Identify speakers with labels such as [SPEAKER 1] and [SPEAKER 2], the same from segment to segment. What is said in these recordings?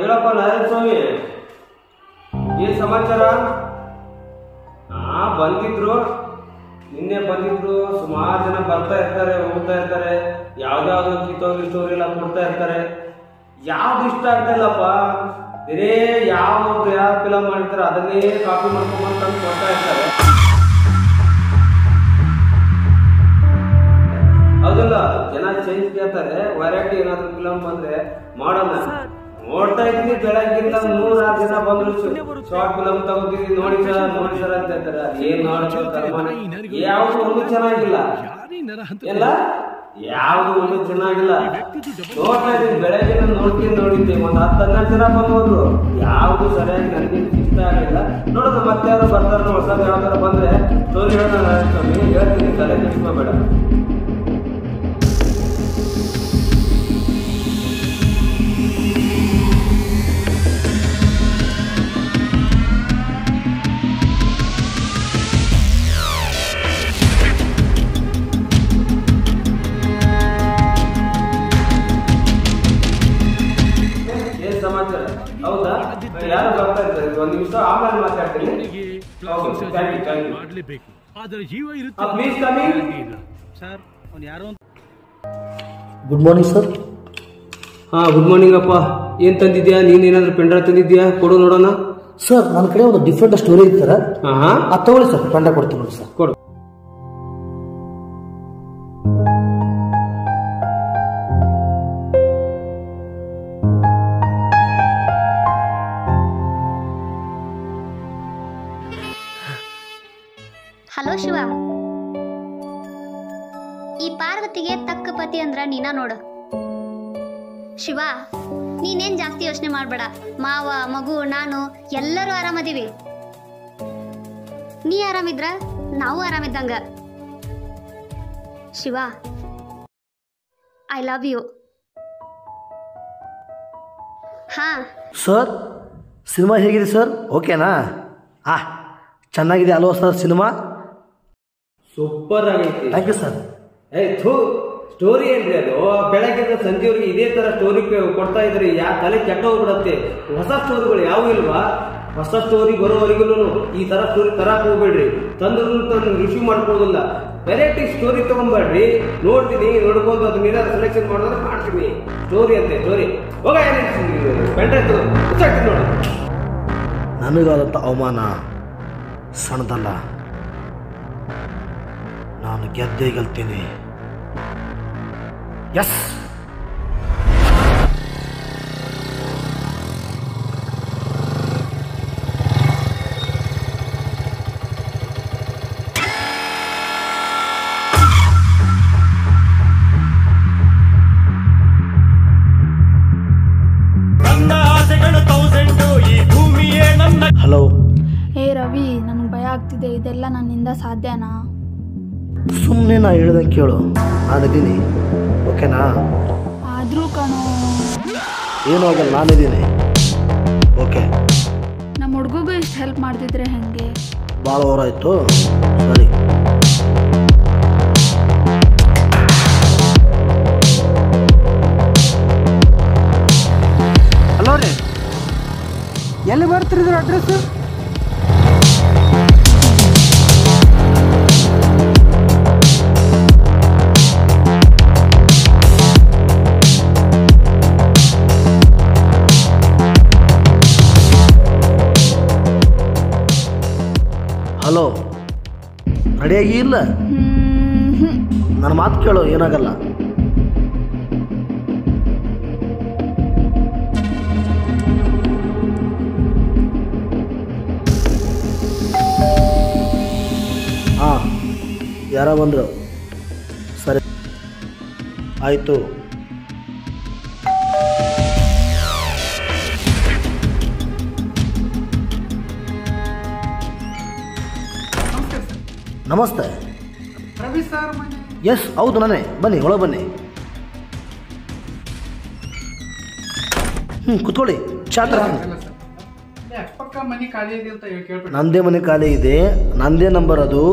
[SPEAKER 1] ಹೇಳಪ್ಪ ನಾರಾಯಣ ಸ್ವಾಮಿ ಏನ್ ಸಮಾಚಾರ ಹಾ ಬಂದಿದ್ರು ನಿನ್ನೆ ಬಂದಿದ್ರು ಸುಮಾರು ಜನ ಬರ್ತಾ ಇರ್ತಾರೆ ಹೋಗ್ತಾ ಇರ್ತಾರೆ ಯಾವ್ದಾವ್ದು ಕಿತ್ತೋಗಿ ಸ್ಟೋರಿ ಎಲ್ಲ ಕೊಡ್ತಾ ಇರ್ತಾರೆ ಯಾವ್ದು ಇಷ್ಟ ಆಗ್ತಿಲ್ಲಪ್ಪ ಬೇರೆ ಯಾವ್ದು ಯಾವ ಫಿಲಮ್ ಮಾಡ್ತಾರೆ ಅದನ್ನೇ ಕಾಪಿ ಮಾಡ್ಕೊಂಡ್ ತಂದು ಕೊಡ್ತಾ ಇರ್ತಾರೆ ಹೌದಲ್ಲ ಜನ ಚೇಂಜ್ ಕೇಳ್ತಾರೆ ವೆರೈಟಿ ಏನಾದ್ರು ಫಿಲಮ್ ಬಂದ್ರೆ ಮಾಡೋಣ ನೋಡ್ತಾ ಇದ್ದೀನಿ ಬೆಳಗ್ಗಿಂದ ನೂರಾರು ಜನ ಬಂದ್ರು ಶಾರ್ಟ್ ಫಿಲಮ್ ತಗೋತೀವಿ ನೋಡಿ ಸರ್ ನೋಡಿ ಸರ್ ಅಂತ ಹೇಳ್ತಾರೆ ಏನ್ ನೋಡ್ತಾರೆ ಯಾವ್ದು ಒಂದು ಚೆನ್ನಾಗಿಲ್ಲ ಎಲ್ಲ ಯಾವ್ದು ಒಂದು ಚೆನ್ನಾಗಿಲ್ಲ ನೋಡ್ತಾ ಇದ್ದೀನಿ ಬೆಳಗ್ಗೆ ನೋಡ್ತೀನಿ ನೋಡಿದ್ದೆ ಒಂದ್ ಹತ್ತು ಹನ್ನೆರಡು ಜನ ಬಂದವರು ಯಾವ್ದು ಸರಿಯಾಗಿ ನನಗೆ ಇಷ್ಟ ಆಗಿಲ್ಲ ನೋಡೋದು ಮತ್ತೆ ಯಾರು ಬರ್ತಾರೆ ಹೊಸದು ಯಾವ್ದಾರ ಬಂದ್ರೆ ಸ್ಟೋರಿ ಹೇಳೋಣ ಸ್ವಾಮಿ ಹೇಳ್ತೀನಿ ತಲೆ ಕೆಡಿಸ್ಕೋಬೇಡ ಏನ್ ಸಮಾಚಾರ ಹೌದಾ ಯಾರು ಬರ್ತಾ ಇದ್ದಾರೆ ಒಂದ್ ನಿಮಿಷ ಆಮೇಲೆ ಮಾತಾಡ್ತೀನಿ ಹೌದು, thank you, thank you.
[SPEAKER 2] ಮಾಡಲೇಬೇಕು ಆದರೆ ಜೀವ
[SPEAKER 1] ಆ,
[SPEAKER 2] ಇರುತ್ತೆ
[SPEAKER 1] please come in.
[SPEAKER 2] ಇಲ್ಲ ಸರ್ ಅವ್ನು ಯಾರೋ
[SPEAKER 3] ಗುಡ್ ಮಾರ್ನಿಂಗ್ ಸರ್
[SPEAKER 1] ಹಾ ಗುಡ್ ಮಾರ್ನಿಂಗ್ ಅಪ್ಪ ಏನ್ ತಂದಿದ್ಯಾ ನೀನ್ ಏನಾದ್ರು ಪೆಂಡ್ರ ತಂದಿದ್ಯಾ ಕೊಡು ನೋಡೋಣ
[SPEAKER 3] ಸರ್ ನನ್ನ ಕಡೆ ಒಂದು ಡಿಫ್ರೆಂಟ್ ಸ್ಟೋರಿ ಇತ್ತು ಸರ್
[SPEAKER 1] ಹಾ ಹಾ
[SPEAKER 3] ಅದು ತಗೊಳ್ಳಿ ಸರ್ ಪೆಂಡ ಕೊಡ್ತೀನಿ ನೋಡಿ ಸರ್
[SPEAKER 1] ಕೊಡು
[SPEAKER 4] ಹಲೋ ಶಿವ ಈ ಪಾರ್ವತಿಗೆ ತಕ್ಕ ಪತಿ ಅಂದ್ರ ನೀನ ನೋಡು ಶಿವ ನೀನೇನ್ ಜಾಸ್ತಿ ಯೋಚನೆ ಮಾಡ್ಬೇಡ ಮಾವ ಮಗು ನಾನು ಎಲ್ಲರೂ ಆರಾಮದೀವಿ ನೀ ಆರಾಮಿದ್ರ ನಾವು ಆರಾಮಿದ್ದಂಗ ಶಿವ ಐ ಲವ್ ಯು ಹಾ
[SPEAKER 3] ಸರ್ ಸಿನಿಮಾ ಹೇಗಿದೆ ಸರ್ ಓಕೆನಾ ಆ ಚೆನ್ನಾಗಿದೆ ಅಲ್ವಾ ಸರ್ ಸಿನಿಮಾ
[SPEAKER 1] ಸೂಪರ್ ಆಗೈತಿ
[SPEAKER 3] ಥ್ಯಾಂಕ್ ಯು ಸರ್
[SPEAKER 1] ಏ ಥೂ ಸ್ಟೋರಿ ಏನ್ರಿ ಅದು ಬೆಳಗ್ಗಿಂದ ಸಂಜೆವರೆಗೆ ಇದೇ ತರ ಸ್ಟೋರಿ ಕೊಡ್ತಾ ಇದ್ರಿ ಯಾ ತಲೆ ಕೆಟ್ಟ ಹೋಗ್ಬಿಡತ್ತೆ ಹೊಸ ಸ್ಟೋರಿಗಳು ಯಾವ ಇಲ್ವಾ ಹೊಸ ಸ್ಟೋರಿ ಬರೋವರೆಗೂ ಈ ತರ ಸ್ಟೋರಿ ತರಕ್ ಹೋಗ್ಬೇಡ್ರಿ ತಂದ್ರು ತಂದು ರಿಸೀವ್ ಮಾಡ್ಕೊಳ್ಳೋದಿಲ್ಲ ವೆರೈಟಿ ಸ್ಟೋರಿ ತಗೊಂಬೇಡ್ರಿ ನೋಡ್ತೀನಿ ನೋಡ್ಕೊಂಡು ಅದನ್ನ ಏನಾದ್ರು ಸೆಲೆಕ್ಷನ್ ಮಾಡಿದ್ರೆ ಮಾಡ್ತೀನಿ ಸ್ಟೋರಿ ಅಂತೆ ಸ್ಟೋರಿ ಹೋಗ ಬೆಂಡ್ರೆ ನೋಡು
[SPEAKER 3] ನನಗಾದಂಥ ಅವಮಾನ ಸಣ್ಣದಲ್ಲ ನಾನು ಗೆದ್ದೇ ಗೆಲ್ತೀನಿ ಎಸ್
[SPEAKER 2] ನನ್ನ ಆಸೆಗಳು ತೌಸಂಡು ಈ ಭೂಮಿಯೇ ನನ್ನ
[SPEAKER 3] ಹಲೋ
[SPEAKER 5] ಏ ರವಿ ನನಗೆ ಭಯ ಆಗ್ತಿದೆ ಇದೆಲ್ಲ ನನ್ನಿಂದ ಸಾಧ್ಯನಾ
[SPEAKER 3] ಸುಮ್ಮನೆ ನಾ ಹೇಳ್ದಂಗೆ ಕೇಳು ನಾನಿದ್ದೀನಿ ಓಕೆನಾ
[SPEAKER 5] ಆದರೂ ಕಣೋ
[SPEAKER 3] ಏನೂ ಆಗಲ್ಲ ನಾನಿದ್ದೀನಿ ಓಕೆ
[SPEAKER 5] ನಮ್ಮ ಹುಡುಗಗೂ ಇಷ್ಟು ಹೆಲ್ಪ್ ಮಾಡ್ತಿದ್ರೆ ಹೆಂಗೆ
[SPEAKER 3] ಭಾಳ ಓವರಾಯಿತು ಸರಿ
[SPEAKER 6] ಹಲೋ ರೀ ಎಲ್ಲಿ ಬರ್ತಿರಿದ್ರ ಅಡ್ರೆಸ್
[SPEAKER 3] ಹಲೋ ರೆಡಿಯಾಗಿ ಇಲ್ಲ ನನ್ನ ಮಾತು ಕೇಳು ಏನಾಗಲ್ಲ ಹಾಂ ಯಾರ ಬಂದರು ಸರಿ ಆಯಿತು ನಮಸ್ತೆ
[SPEAKER 6] ರವಿ ಸರ್ ಮನೆ
[SPEAKER 3] ಎಸ್ ಹೌದು ನಾನೇ ಬನ್ನಿ ಒಳಗೆ ಬನ್ನಿ ಹ್ಞೂ ಕುತ್ಕೊಳ್ಳಿ ಚಾ ತರ್ತೀನಿ
[SPEAKER 6] ಇಲ್ಲ ಸರ್ ಅದೇ ಅಕ್ಕಪಕ್ಕ ಮನೆ ಖಾಲಿ ಇದೆ ಅಂತ ಹೇಳಿ ಕೇಳ್ಬಿಟ್ಟು
[SPEAKER 3] ನಂದೇ ಮನೆ ಖಾಲಿ ಇದೆ ನಂದೇ ನಂಬರ್ ಅದು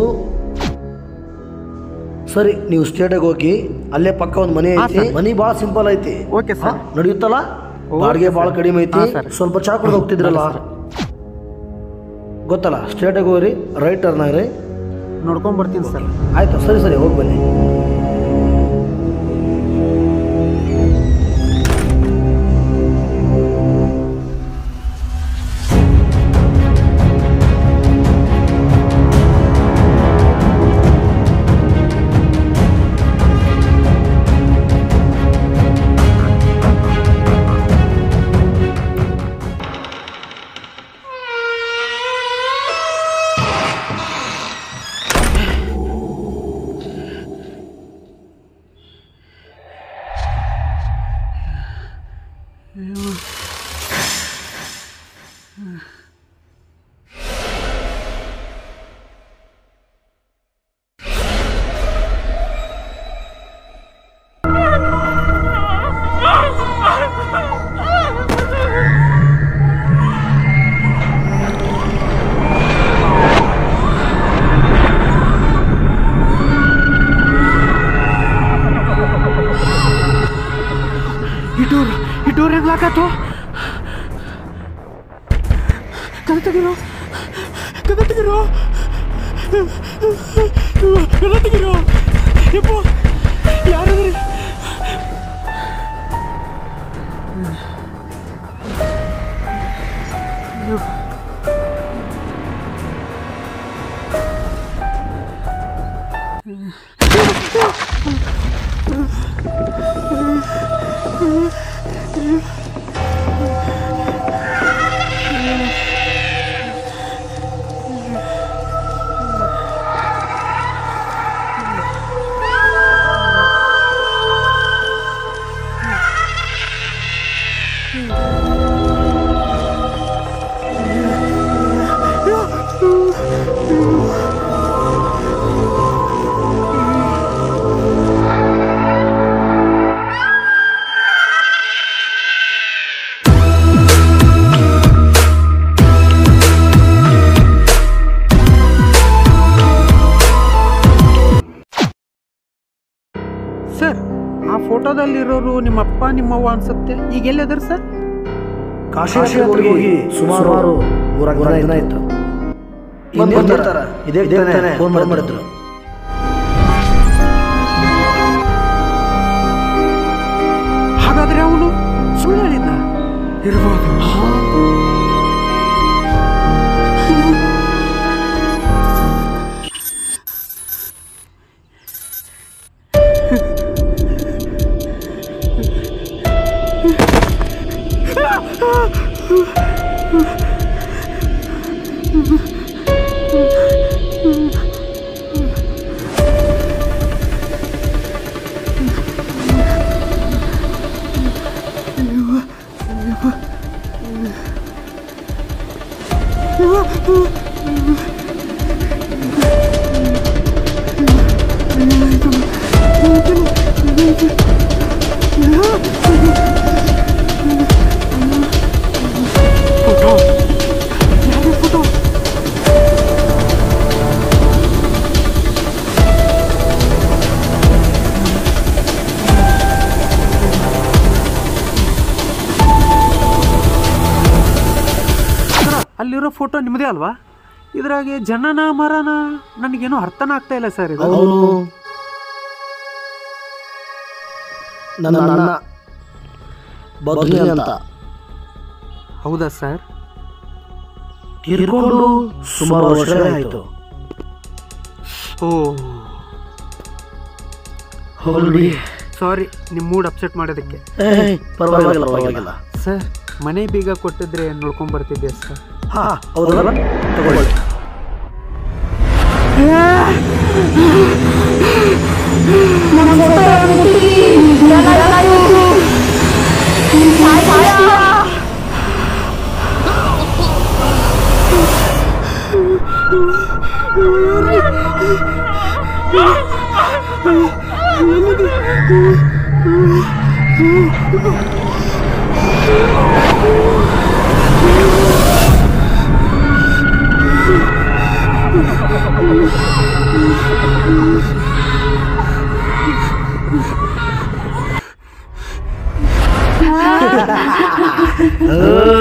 [SPEAKER 3] ಸರಿ ನೀವು ಸ್ಟೇಟಾಗಿ ಹೋಗಿ ಅಲ್ಲೇ ಪಕ್ಕ ಒಂದು ಮನೆ ಐತಿ ಮನೆ ಭಾಳ ಸಿಂಪಲ್ ಐತಿ
[SPEAKER 6] Okay, sir.
[SPEAKER 3] ಹಾ, ನಡೆಯುತ್ತಲ್ಲ ಬಾಡಿಗೆ ಭಾಳ ಕಡಿಮೆ ಐತಿ
[SPEAKER 6] ಹಾಂ, ಸರ್.
[SPEAKER 3] ಸ್ವಲ್ಪ ಚಾ ಕುಡ್ದು ಹೋಗ್ತಿದ್ರಲ್ಲ ಗೊತ್ತಲ್ಲ ಸ್ಟ್ರೇಟಾಗಿ ಹೋಗ್ರಿ ರೈಟ್ ಟರ್ನ್ ಆಗ್ರಿ
[SPEAKER 6] ನೋಡ್ಕೊಂಡ್ ಬರ್ತೀನಿ ಸರ್
[SPEAKER 3] ಆಯ್ತು ಸರಿ ಸರಿ ಹೋಗಿ ಬನ್ನಿ
[SPEAKER 6] ಈ ಡೋರ್ ಈ ಡೋರ್ ಹೆಂಗ್ ಲಾಕಾತು ಕದ ತೆಗಿರೋ ಕದ ತೆಗಿರೋ ಕದ ತೆಗಿರೋ ಯಪ್ಪ ಯಾರದ್ರಿ ಸರ್ ಆ ಫೋಟೋದಲ್ಲಿರೋರು ನಿಮ್ಮ ಅಪ್ಪ ನಿಮ್ಮವ್ವ ಅನ್ಸುತ್ತೆ ಈಗ ಎಲ್ಲಿದಾರೆ ಸರ್
[SPEAKER 3] ಕಾಶಿ ಯಾತ್ರೆಗೆ ಹೋಗಿ ಸುಮಾರು ಮೂರಾರು ದಿನ ಆಯ್ತು ಇನ್ನೇನ್ ಬರ್ತಾರ ಇದೇ ತಾನೇ ಫೋನ್ ಮಾಡಿದ್ರು
[SPEAKER 6] ಹಾಗಾದ್ರೆ ಅವನು ಸುಳ್ಳು ಹೇಳಿದ್ದ ಇರ್ಬೋದು ಫೋಟೋ ಯಾವ್ದು ಫೋಟೋ ಸರ, ಅಲ್ಲಿರೋ ಫೋಟೋ ನಿಮ್ಮದೇ ಅಲ್ವಾ ಇದ್ರಾಗೆ ಜನನ ಮರನ ನನಗೇನೋ ಅರ್ಥನ ಆಗ್ತಾ ಇಲ್ಲ ಸರ್ ಇದು
[SPEAKER 3] ಅವನು ನನ್ನ ಅಣ್ಣ ಬದ್ರಿ ಅಂತ
[SPEAKER 6] ಹೌದಾ ಸರ್
[SPEAKER 3] ತೀರ್ಕೊಂಡು ಸುಮಾರು ವರ್ಷಗಳೇ ಆಯ್ತು
[SPEAKER 6] ಓ
[SPEAKER 3] ಹೋಗ್ಲಿ
[SPEAKER 6] ಸಾರಿ ನಿಮ್ಮ ಮೂಡ್ ಅಪ್ಸೆಟ್ ಮಾಡೋದಕ್ಕೆ
[SPEAKER 3] ಏ ಪರವಾಗಿಲ್ಲ ಪರವಾಗಿಲ್ಲ
[SPEAKER 6] ಸರ್ ಮನೆ ಬೀಗ ಕೊಟ್ಟಿದ್ರೆ ನೋಡ್ಕೊಂಡ್ ಬರ್ತಿದ್ದೆ ಸರ್
[SPEAKER 3] ಹಾ ಹೌದಲ್ಲ ತಗೊಳ್ಳಿ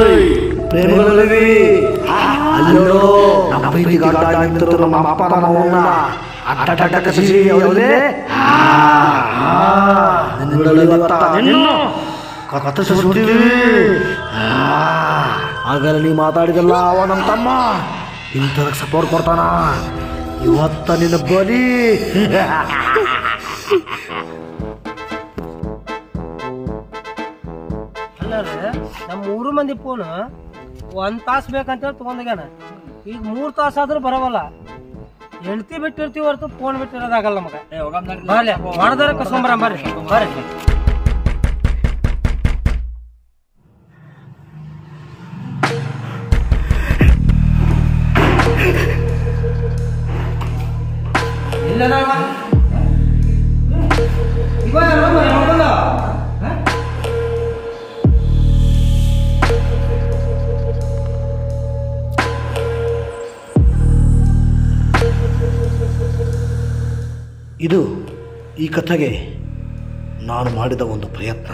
[SPEAKER 3] ಪ್ರೇಮಗಳಲ್ಲಿ ಅಲ್ಲೋ ನಮ್ಮ ಪ್ರೀತಿಗೆ ಅಡ್ಡ ನಿಂತಿರೋ ನಮ್ಮ ಅಪ್ಪ ನಮ್ಮವನ್ನ ಅಡ್ಡ ಕಸಿ ಯಾವುದೇ ನಿನ್ನೊಡಲೆ ಇವತ್ತ ನಿನ್ನ ಕತ್ತರಿಸ್ಬಿಡ್ತೀವಿ ಆಗಲೇ ನೀ ಮಾತಾಡಿದಲ್ಲ ಅವ ನಮ್ಮ ತಮ್ಮ ಇಂಥದಕ್ಕೆ ಸಪೋರ್ಟ್ ಕೊಡ್ತಾನ ಇವತ್ತ ನಿನ್ನ ಬಲಿ
[SPEAKER 7] ಅಲ್ಲರಿ ನಮ್ಮ ಮೂರು ಮಂದಿ ಫೋನ್ ಒಂದ್ ತಾಸ್ ಬೇಕಂತೇಳಿ ತಗೊಂಡೋಗ್ಯಾನ ಈಗ ಮೂರ್ ತಾಸ್ ಆದ್ರೂ ಬರವಲ್ಲ ಹೆಂಡತಿ ಬಿಟ್ಟಿರ್ತೀವಿ ಹೊರತು ಫೋನ್ ಬಿಟ್ಟಿರೋದಾಗಲ್ಲ ನಮಗ ಬರ್ಲಿ ಮಾಡದಾರ ಕಸ್ಕೊಂಬರ ಬರ್ರಿ ಬರ್ರಿ
[SPEAKER 3] ಇದು ಈ ಕಥೆಗೆ ನಾನು ಮಾಡಿದ ಒಂದು ಪ್ರಯತ್ನ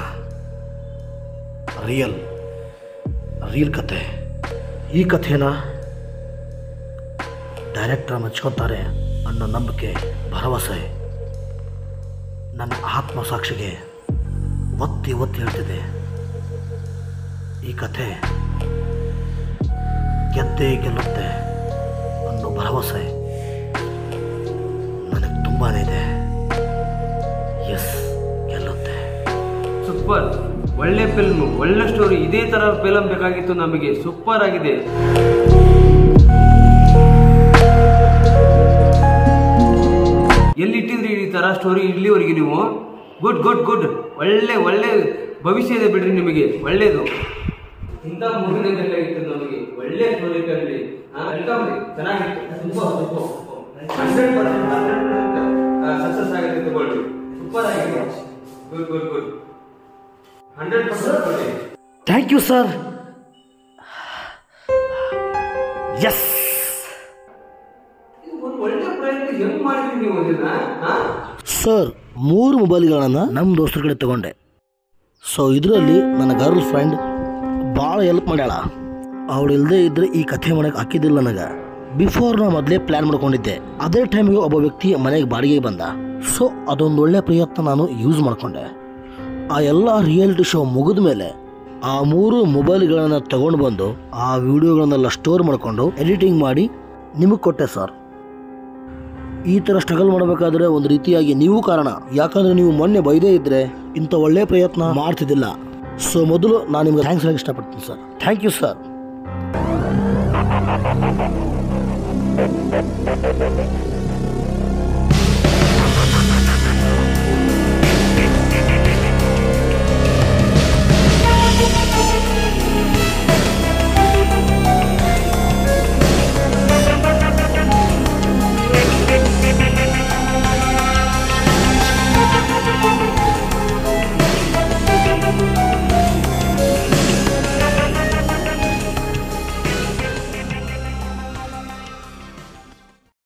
[SPEAKER 3] ರಿಯಲ್ ರಿಯಲ್ ಕಥೆ ಈ ಕಥೆನ ಡೈರೆಕ್ಟರ್ ಮೆಚ್ಕೊತಾರೆ ಅನ್ನೋ ನಂಬಿಕೆ ಭರವಸೆ ನನ್ನ ಆತ್ಮಸಾಕ್ಷಿಗೆ ಒತ್ತಿ ಒತ್ತಿ ಹೇಳ್ತಿದೆ ಈ ಕಥೆ ಗೆದ್ದೇ ಗೆಲ್ಲುತ್ತೆ ಅನ್ನೋ ಭರವಸೆ ನನಗೆ ತುಂಬಾ ಇದೆ ಎಸ್ ಗೆಲ್ಲುತ್ತೆ
[SPEAKER 1] ಸೂಪರ್ ಒಳ್ಳೆ ಫಿಲ್ಮ್ ಒಳ್ಳೆ ಸ್ಟೋರಿ ಇದೇ ತರ ಫಿಲಮ್ ಬೇಕಾಗಿತ್ತು ನಮಗೆ ಸೂಪರ್ ಆಗಿದೆ ಎಲ್ಲಿಟ್ಟಿದ್ರಿ ಈ ತರ ಸ್ಟೋರಿ ಇಲ್ಲಿವರೆಗೆ ನೀವು ಗುಡ್ ಗುಡ್ ಗುಡ್ ಒಳ್ಳೆ ಒಳ್ಳೆ ಭವಿಷ್ಯ ಇದೆ ಬಿಡ್ರಿ ನಿಮಗೆ ಒಳ್ಳೇದು ಇಂಥ ಮೂವಿನೇ ಬೇಕಾಗಿತ್ತು ನಮಗೆ ಒಳ್ಳೆ ಸ್ಟೋರಿ ಕರಲಿ ಚೆನ್ನಾಗಿತ್ತು ಸೂಪರ್ ಹಂಡ್ರೆಡ್ ಪರ್ಸೆಂಟ್ ಸಕ್ಸಸ್ ಆಗುತ್ತೆ ತಗೊಳ್ಳಿ ಸೂಪರ್ ಆಗಿದೆ good good good hundred percent ಕೊಡಿ
[SPEAKER 3] ಥ್ಯಾಂಕ್ ಯು ಸರ್ ಎಸ್
[SPEAKER 1] ಇದು ಒಂದು ಒಳ್ಳೆ ಪ್ರಯತ್ನ ಹೆಂಗ್ ಮಾಡಿದ್ರಿ ನೀವು ಇದನ್ನ ಹಾ
[SPEAKER 3] ಸರ್ ಮೂರು ಮೊಬೈಲ್ಗಳನ್ನು ನಮ್ಮ ದೋಸ್ತರ ಕಡೆ ತಗೊಂಡೆ ಸೊ ಇದರಲ್ಲಿ ನನ್ನ ಗರ್ಲ್ ಫ್ರೆಂಡ್ ಭಾಳ ಹೆಲ್ಪ್ ಮಾಡ್ಯಾಳ ಅವಳು ಇಲ್ಲದೆ ಇದ್ರೆ ಈ ಕಥೆ ಮಾಡಕ್ಕೆ ಹಾಕಿದ್ದಿಲ್ಲ ನನಗೆ ಬಿಫೋರ್ ನಾ ಮೊದಲೇ ಪ್ಲ್ಯಾನ್ ಮಾಡ್ಕೊಂಡಿದ್ದೆ ಅದೇ ಟೈಮಿಗೆ ಒಬ್ಬ ವ್ಯಕ್ತಿ ಮನೆಗೆ ಬಾಡಿಗೆಗೆ ಬಂದ ಸೊ ಅದೊಂದು ಒಳ್ಳೆ ಪ್ರಯತ್ನ ನಾನು ಯೂಸ್ ಮಾಡಿಕೊಂಡೆ ಆ ಎಲ್ಲ ರಿಯಾಲಿಟಿ ಶೋ ಮುಗಿದ ಮೇಲೆ ಆ ಮೂರು ಮೊಬೈಲ್ಗಳನ್ನು ತಗೊಂಡು ಬಂದು ಆ ವಿಡಿಯೋಗಳನ್ನೆಲ್ಲ ಸ್ಟೋರ್ ಮಾಡಿಕೊಂಡು ಎಡಿಟಿಂಗ್ ಮಾಡಿ ನಿಮಗೆ ಕೊಟ್ಟೆ ಸರ್ ಈ ಥರ ಸ್ಟ್ರಗಲ್ ಮಾಡಬೇಕಾದ್ರೆ ಒಂದು ರೀತಿಯಾಗಿ ನೀವು ಕಾರಣ ಯಾಕಂದ್ರೆ ನೀವು ಮೊನ್ನೆ ಬೈದೇ ಇದ್ರೆ ಇಂಥ ಒಳ್ಳೆ ಪ್ರಯತ್ನ ಮಾಡ್ತಿದ್ದಿಲ್ಲ ಸೊ ಮೊದಲು ನಾನು ನಿಮ್ಗೆ ಥ್ಯಾಂಕ್ಸ್ ಹೇಳಕ್ಕೆ ಇಷ್ಟಪಡ್ತೀನಿ ಸರ್ ಥ್ಯಾಂಕ್ ಯು ಸರ್